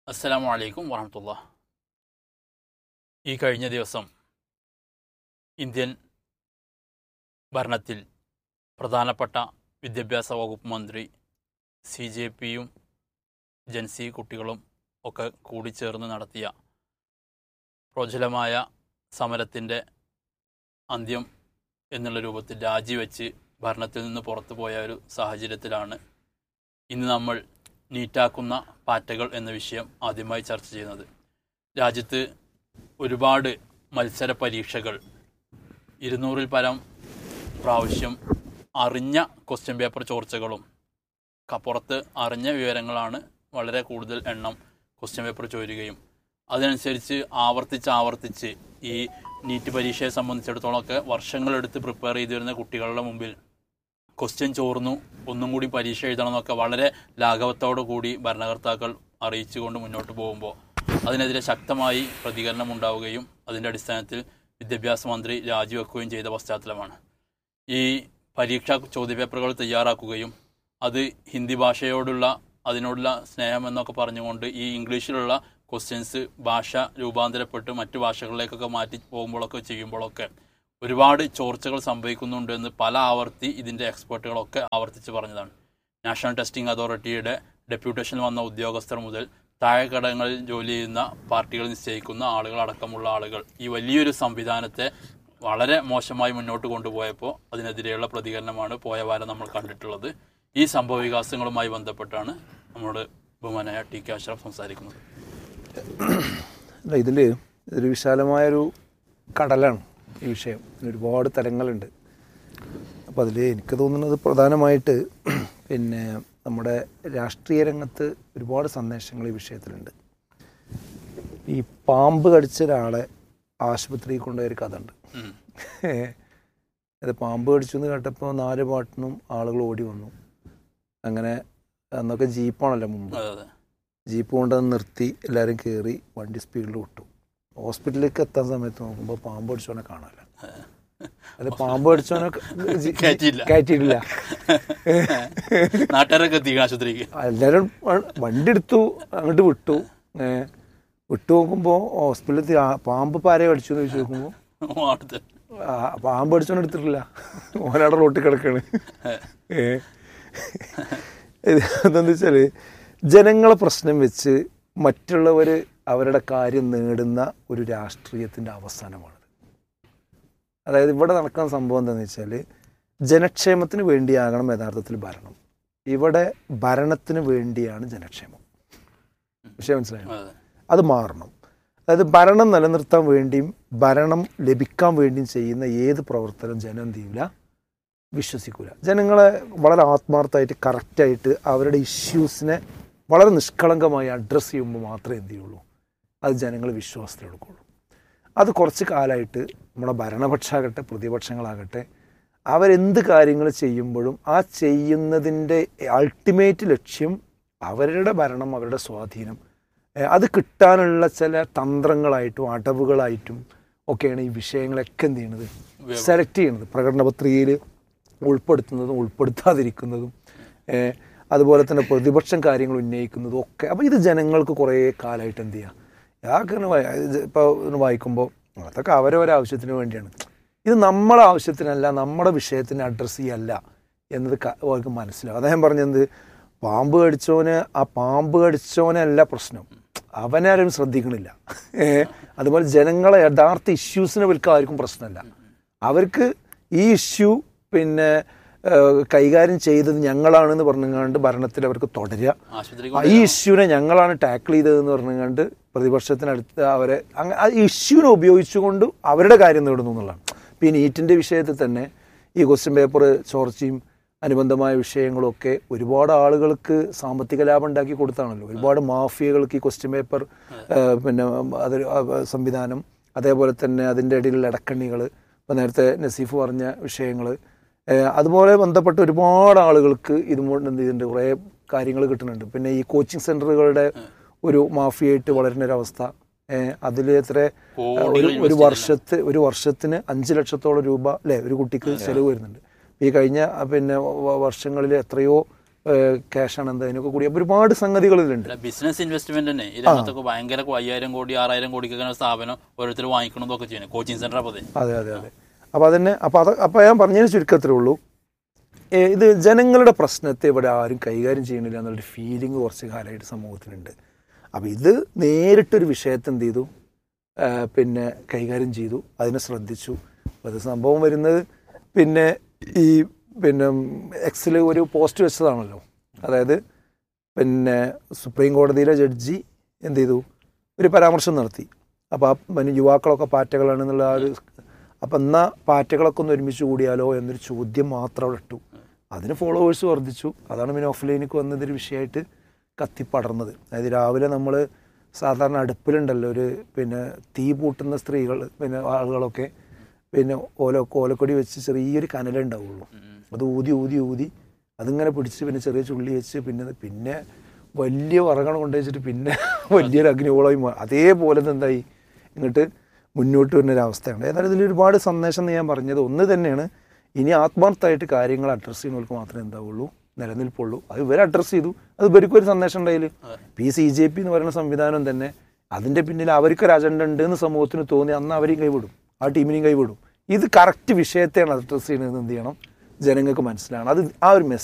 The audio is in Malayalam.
അസ്സലാമു അലൈക്കും വറഹമത്തുള്ള ഈ കഴിഞ്ഞ ദിവസം ഇന്ത്യൻ ഭരണത്തിൽ പ്രധാനപ്പെട്ട വിദ്യാഭ്യാസ വകുപ്പ് മന്ത്രി സി ജെ പിയും ജൻസി കുട്ടികളും ഒക്കെ കൂടിച്ചേർന്ന് നടത്തിയ പ്രോജ്വലമായ സമരത്തിൻ്റെ അന്ത്യം എന്നുള്ള രൂപത്തിൽ രാജിവെച്ച് ഭരണത്തിൽ നിന്ന് പുറത്തു പോയ ഒരു സാഹചര്യത്തിലാണ് ഇന്ന് നമ്മൾ നീറ്റാക്കുന്ന പാറ്റകൾ എന്ന വിഷയം ആദ്യമായി ചർച്ച ചെയ്യുന്നത് രാജ്യത്ത് ഒരുപാട് മത്സര പരീക്ഷകൾ ഇരുന്നൂറിൽ പരം പ്രാവശ്യം അറിഞ്ഞ ക്വസ്റ്റ്യൻ പേപ്പർ ചോർച്ചകളും ക- പുറത്ത് അറിഞ്ഞ വിവരങ്ങളാണ് വളരെ കൂടുതൽ എണ്ണം ക്വസ്റ്റ്യൻ പേപ്പർ ചോരുകയും അതിനനുസരിച്ച് ആവർത്തിച്ച് ആവർത്തിച്ച് ഈ നീറ്റ് പരീക്ഷയെ സംബന്ധിച്ചിടത്തോളമൊക്കെ വർഷങ്ങളെടുത്ത് പ്രിപ്പയർ ചെയ്തു വരുന്ന കുട്ടികളുടെ മുമ്പിൽ ക്വസ്റ്റ്യൻ ചോർന്നു ഒന്നും കൂടി പരീക്ഷ എഴുതണം എന്നൊക്കെ വളരെ ലാഘവത്തോടു കൂടി ഭരണകർത്താക്കൾ അറിയിച്ചുകൊണ്ട് മുന്നോട്ട് പോകുമ്പോൾ അതിനെതിരെ ശക്തമായി പ്രതികരണം ഉണ്ടാവുകയും അതിൻ്റെ അടിസ്ഥാനത്തിൽ വിദ്യാഭ്യാസ മന്ത്രി രാജിവെക്കുകയും ചെയ്ത പശ്ചാത്തലമാണ് ഈ പരീക്ഷാ ചോദ്യപേപ്പറുകൾ തയ്യാറാക്കുകയും അത് ഹിന്ദി ഭാഷയോടുള്ള അതിനോടുള്ള സ്നേഹം എന്നൊക്കെ പറഞ്ഞുകൊണ്ട് ഈ ഇംഗ്ലീഷിലുള്ള ക്വസ്റ്റ്യൻസ് ഭാഷ രൂപാന്തരപ്പെട്ട് മറ്റു ഭാഷകളിലേക്കൊക്കെ മാറ്റി പോകുമ്പോഴൊക്കെ ചെയ്യുമ്പോഴൊക്കെ ഒരുപാട് ചോർച്ചകൾ സംഭവിക്കുന്നുണ്ട് എന്ന് പല ആവർത്തി ഇതിൻ്റെ എക്സ്പേർട്ടുകളൊക്കെ ആവർത്തിച്ച് പറഞ്ഞതാണ് നാഷണൽ ടെസ്റ്റിംഗ് അതോറിറ്റിയുടെ ഡെപ്യൂട്ടേഷൻ വന്ന ഉദ്യോഗസ്ഥർ മുതൽ താഴെക്കടങ്ങളിൽ ജോലി ചെയ്യുന്ന പാർട്ടികൾ നിശ്ചയിക്കുന്ന ആളുകൾ അടക്കമുള്ള ആളുകൾ ഈ വലിയൊരു സംവിധാനത്തെ വളരെ മോശമായി മുന്നോട്ട് കൊണ്ടുപോയപ്പോൾ അതിനെതിരെയുള്ള പ്രതികരണമാണ് പോയ വാരം നമ്മൾ കണ്ടിട്ടുള്ളത് ഈ സംഭവ വികാസങ്ങളുമായി ബന്ധപ്പെട്ടാണ് നമ്മുടെ ബഹുമാനായ ടി കെ അഷ്റഫ് സംസാരിക്കുന്നത് അല്ല ഇതിൽ ഇതൊരു വിശാലമായൊരു കടലാണ് ഈ വിഷയം ഇതിന് ഒരുപാട് തലങ്ങളുണ്ട് അപ്പോൾ അതിൽ എനിക്ക് തോന്നുന്നത് പ്രധാനമായിട്ട് പിന്നെ നമ്മുടെ രാഷ്ട്രീയ രംഗത്ത് ഒരുപാട് സന്ദേശങ്ങൾ ഈ വിഷയത്തിലുണ്ട് ഈ പാമ്പ് കടിച്ച ഒരാളെ ആശുപത്രിയിൽ കൊണ്ടുപോയ ഒരു കഥ ഉണ്ട് ഉം. അത് പാമ്പ് കടിച്ചു എന്ന് കേട്ടപ്പോൾ നാല് പാട്ടിനും ആളുകൾ ഓടി വന്നു അങ്ങനെ അന്നൊക്കെ ജീപ്പാണല്ലോ മുമ്പ് അതെ അതെ ജീപ്പ് കൊണ്ടുവന്ന് നിർത്തി എല്ലാവരും കയറി വണ്ടി സ്പീഡിൽ വിട്ടു ഹോസ്പിറ്റലിലേക്ക് എത്താൻ സമയത്ത് നോക്കുമ്പോൾ പാമ്പ് അടിച്ചവനെ കാണാനില്ല അത് പാമ്പ് അടിച്ചവനെ ജി- കയറ്റിയില്ല. കയറ്റിയിട്ടില്ല നാട്ടുകാരൊക്കെ എത്തിക്കണം ആശുപത്രിക്ക് എല്ലാവരും വ- വണ്ടി എടുത്തു അങ്ങോട്ട് വിട്ടു ഏ, വിട്ടു നോക്കുമ്പോൾ ഹോസ്പിറ്റലിൽ എത്തി, ആ, പാമ്പ് പാരയെ അടിച്ചു എന്ന് ചോദിച്ചു നോക്കുമ്പോൾ അടുത്ത് ആ, പാമ്പ് അടിച്ചവനെ എടുത്തിട്ടില്ല ഓനവിടെ റോട്ടിൽ കിടക്കാണ് ഏ. ഇത് എന്താന്ന് വെച്ചാല് ജനങ്ങളെ പ്രശ്നം വെച്ച് മറ്റുള്ളവർ അവരുടെ കാര്യം നേടുന്ന ഒരു രാഷ്ട്രീയത്തിൻ്റെ അവസാനമാണിത് അതായത് ഇവിടെ നടക്കുന്ന സംഭവം എന്താണെന്ന് വെച്ചാൽ ജനക്ഷേമത്തിന് വേണ്ടിയാകണം യഥാർത്ഥത്തിൽ ഭരണം ഇവിടെ ഭരണത്തിന് വേണ്ടിയാണ് ജനക്ഷേമം വിഷയം മനസ്സിലായോ അതെ അത് മാറണം അതായത് ഭരണം നിലനിർത്താൻ വേണ്ടിയും ഭരണം ലഭിക്കാൻ വേണ്ടിയും ചെയ്യുന്ന ഏത് പ്രവർത്തനം ജനം എന്ത് ചെയ്യൂല വിശ്വസിക്കൂല ജനങ്ങളെ വളരെ ആത്മാർത്ഥമായിട്ട് കറക്റ്റായിട്ട് അവരുടെ ഇഷ്യൂസിനെ വളരെ നിഷ്കളങ്കമായി അഡ്രസ്സ് ചെയ്യുമ്പോൾ മാത്രമേ എന്ത് ചെയ്യുള്ളൂ അത് ജനങ്ങൾ വിശ്വാസത്തിലെടുക്കുള്ളൂ അത് കുറച്ച് കാലമായിട്ട് നമ്മുടെ ഭരണപക്ഷമാകട്ടെ പ്രതിപക്ഷങ്ങളാകട്ടെ അവരെന്ത് കാര്യങ്ങൾ ചെയ്യുമ്പോഴും ആ ചെയ്യുന്നതിൻ്റെ അൾട്ടിമേറ്റ് ലക്ഷ്യം അവരുടെ ഭരണം അവരുടെ സ്വാധീനം ഏഹ് അത് കിട്ടാനുള്ള ചില തന്ത്രങ്ങളായിട്ടും അടവുകളായിട്ടും ഒക്കെയാണ് ഈ വിഷയങ്ങളൊക്കെ എന്ത് ചെയ്യണത് സെലക്ട് ചെയ്യുന്നത് പ്രകടന പത്രികയിൽ ഉൾപ്പെടുത്തുന്നതും ഉൾപ്പെടുത്താതിരിക്കുന്നതും ഏഹ് അതുപോലെ തന്നെ പ്രതിപക്ഷം കാര്യങ്ങൾ ഉന്നയിക്കുന്നതും ഒക്കെ അപ്പോൾ ഇത് ജനങ്ങൾക്ക് കുറേ കാലമായിട്ട് എന്ത് ചെയ്യുക യാതൊക്കെ ഇപ്പോൾ വായിക്കുമ്പോൾ അതൊക്കെ അവരവരെ ആവശ്യത്തിന് വേണ്ടിയാണ് ഇത് നമ്മുടെ ആവശ്യത്തിനല്ല നമ്മുടെ വിഷയത്തിന് അഡ്രസ്സ് ചെയ്യല്ല എന്നത് ക- അവർക്ക് മനസ്സിലാവും അദ്ദേഹം പറഞ്ഞത് പാമ്പ് കടിച്ചവന് ആ പാമ്പ് കടിച്ചവനല്ല പ്രശ്നം അവനെ ആരും ശ്രദ്ധിക്കണില്ല ഏ, അതുപോലെ ജനങ്ങളെ യഥാർത്ഥ ഇഷ്യൂസിനെ അവർക്ക് ആർക്കും പ്രശ്നമല്ല അവർക്ക് ഈ ഇഷ്യൂ പിന്നെ ഏഹ്, കൈകാര്യം ചെയ്തത് ഞങ്ങളാണെന്ന് പറഞ്ഞുകൊണ്ട് ഭരണത്തിൽ അവർക്ക് തുടരുക ആശുപത്രിക്ക് ആ, ഈ ഇഷ്യൂവിനെ ഞങ്ങളാണ് ടാക്കിൾ ചെയ്തതെന്ന് പറഞ്ഞുകൊണ്ട് പ്രതിപക്ഷത്തിനടുത്ത് അവരെ അങ്ങ ആ ഇഷ്യൂവിനെ ഉപയോഗിച്ചുകൊണ്ട് അവരുടെ കാര്യം നേടുന്നു എന്നുള്ളതാണ് ഇപ്പോൾ ഈ നീറ്റിൻ്റെ വിഷയത്തിൽ തന്നെ ഈ ക്വസ്റ്റ്യൻ പേപ്പർ ചോർച്ചയും അനുബന്ധമായ വിഷയങ്ങളൊക്കെ ഒരുപാട് ആളുകൾക്ക് സാമ്പത്തിക ലാഭം ഉണ്ടാക്കി കൊടുത്താണല്ലോ ഒരുപാട് മാഫിയകൾക്ക് ഈ ക്വസ്റ്റ്യൻ പേപ്പർ പിന്നെ അത് സംവിധാനം അതേപോലെ തന്നെ അതിൻ്റെ ഇടയിലുള്ള ഇടക്കണ്ണികൾ ഇപ്പോൾ നേരത്തെ നസീഫ് പറഞ്ഞ വിഷയങ്ങൾ അതുപോലെ ബന്ധപ്പെട്ട ഒരുപാട് ആളുകൾക്ക് ഇതുകൊണ്ട് എന്ത് ചെയ്തിട്ടുണ്ട് കുറേ കാര്യങ്ങൾ കിട്ടുന്നുണ്ട് പിന്നെ ഈ കോച്ചിങ് സെൻ്ററുകളുടെ ഒരു മാഫിയായിട്ട് വളരുന്ന ഒരു അവസ്ഥ അതിൽ എത്ര ഒരു ഒരു വർഷത്ത് ഒരു വർഷത്തിന് അഞ്ച് ലക്ഷത്തോളം രൂപ അല്ലേ ഒരു കുട്ടിക്ക് ചെലവ് വരുന്നുണ്ട് ഈ കഴിഞ്ഞ ആ, പിന്നെ വ- വർഷങ്ങളിൽ എത്രയോ ക്യാഷാണ് എന്താ അതിനൊക്കെ കൂടി അപ്പോൾ ഒരുപാട് സംഗതികളിലുണ്ട് അല്ല ബിസിനസ് ഇൻവെസ്റ്റ്മെന്റ് തന്നെ ഈ രംഗത്തൊക്കെ ഭയങ്കര അയ്യായിരം കോടി ആറായിരം കോടിക്കൊക്കെ ഒരു സ്ഥാപനം ഓരോരുത്തർ വാങ്ങിക്കണതൊക്കെ ചെയ്യുന്നത് കോച്ചിങ് സെന്റർ അപ്പോൾ അതെ അതെ അതെ അപ്പോൾ അതന്നെ അപ്പോൾ അത് അപ്പോൾ ഞാൻ പറഞ്ഞതിന് ചുരുക്കത്തിലേ ഉള്ളൂ ഏ, ഇത് ജനങ്ങളുടെ പ്രശ്നത്തെ ഇവിടെ ആരും കൈകാര്യം ചെയ്യണില്ല എന്നുള്ളൊരു ഫീലിംഗ് കുറച്ച് കാലമായിട്ട് സമൂഹത്തിനുണ്ട് അപ്പോൾ ഇത് നേരിട്ടൊരു വിഷയത്തെ എന്ത് ചെയ്തു ആ, പിന്നെ കൈകാര്യം ചെയ്തു അതിനെ ശ്രദ്ധിച്ചു അപ്പോൾ അത് സംഭവം വരുന്നത് പിന്നെ ഈ പിന്നെ എക്സിൽ ഒരു പോസ്റ്റ് വെച്ചതാണല്ലോ അതായത് പിന്നെ സുപ്രീം കോടതിയിലെ ജഡ്ജി എന്ത് ചെയ്തു ഒരു പരാമർശം നടത്തി അപ്പോൾ ആ പിന്നെ യുവാക്കളൊക്കെ പാറ്റകളാണെന്നുള്ള ആ ഒരു അപ്പം എന്നാൽ പാറ്റകളൊക്കെ ഒന്ന് ഒരുമിച്ച് കൂടിയാലോ എന്നൊരു ചോദ്യം മാത്രം അവിടെ ഇട്ടു അതിന് ഫോളോവേഴ്സ് വർദ്ധിച്ചു അതാണ് പിന്നെ ഓഫ്ലൈനിക്ക് വന്നതൊരു വിഷയമായിട്ട് കത്തിപ്പടർന്നത് അതായത് രാവിലെ നമ്മൾ സാധാരണ അടുപ്പിലുണ്ടല്ലോ ഒരു പിന്നെ തീ പൂട്ടുന്ന സ്ത്രീകൾ പിന്നെ ആളുകളൊക്കെ പിന്നെ ഓല ഓലക്കൊടി വെച്ച് ചെറിയൊരു കനലുണ്ടാവുള്ളൂ അത് ഊതി ഊതി ഊതി അതിങ്ങനെ പിടിച്ച് പിന്നെ ചെറിയ ചുള്ളി വെച്ച് പിന്നെ പിന്നെ വലിയ വറകണം കൊണ്ടുവച്ചിട്ട് പിന്നെ വലിയൊരു അഗ്നികോളമായി മാറി അതേപോലെ തന്നെ എന്തായി ഇങ്ങോട്ട് മുന്നോട്ട് വരുന്ന ഒരു അവസ്ഥയാണ് ഏതായാലും ഇതിൽ ഒരുപാട് സന്ദേശം എന്ന് ഞാൻ പറഞ്ഞത് ഒന്ന് തന്നെയാണ് ഇനി ആത്മാർത്ഥമായിട്ട് കാര്യങ്ങൾ അഡ്രസ്സ് ചെയ്യുന്നവർക്ക് മാത്രമേ എന്താവുള്ളൂ നിലനിൽപ്പുള്ളൂ അത് ഇവർ അഡ്രസ്സ് ചെയ്തു അത് ഇവർക്കും ഒരു സന്ദേശം ഉണ്ടായില്ല പി സി ജെ പി എന്ന് പറയുന്ന സംവിധാനം തന്നെ അതിൻ്റെ പിന്നിൽ അവർക്കൊരു അജണ്ട ഉണ്ട് എന്ന് സമൂഹത്തിന് തോന്നി അന്ന് അവരെയും കൈവിടും ആ ടീമിനെയും കൈവിടും ഇത് കറക്റ്റ് വിഷയത്തെയാണ് അഡ്രസ്സ് ചെയ്യുന്നത് എന്ത് ചെയ്യണം ജനങ്ങൾക്ക് മനസ്സിലാണ് അത് ആ ഒരു മെസ്സേജ്